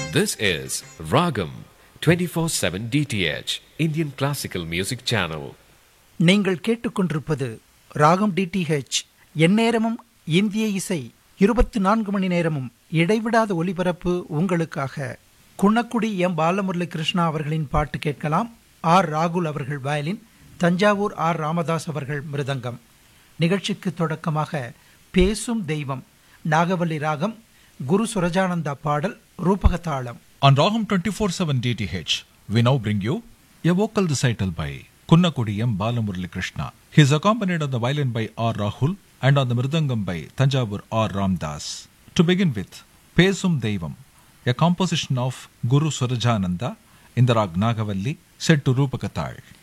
This is Ragam 24/7 DTH Indian Classical Music Channel. நீங்கள் கேட்டுக்கொண்டிருப்பது ராகம் டிடிஹெச் எந்நேரமும் இந்திய இசை இருபத்தி நான்கு மணி நேரமும் இடைவிடாத ஒலிபரப்பு உங்களுக்காக குன்னக்குடி எம் பாலமுரளி கிருஷ்ணா அவர்களின் பாட்டு கேட்கலாம் ஆர் ராகுல் அவர்கள் வயலின் தஞ்சாவூர் ஆர் ராமதாஸ் அவர்கள் மிருதங்கம் நிகழ்ச்சிக்கு தொடக்கமாக பேசும் தெய்வம் நாகவல்லி ராகம் குரு சுரஜானந்தா பாடல் ரூபகதாளம் On Raham 24/7 DTH, we now bring you a vocal recital by Kunnakudi M. Balamurali Krishna. He is accompanied on the violin by R. Rahul and on the mridangam by Tanjavur R. Ramdas. To begin with, Pesum Deivam, a composition of Guru Surajananda in the rag Nagavalli set to Rupakatal.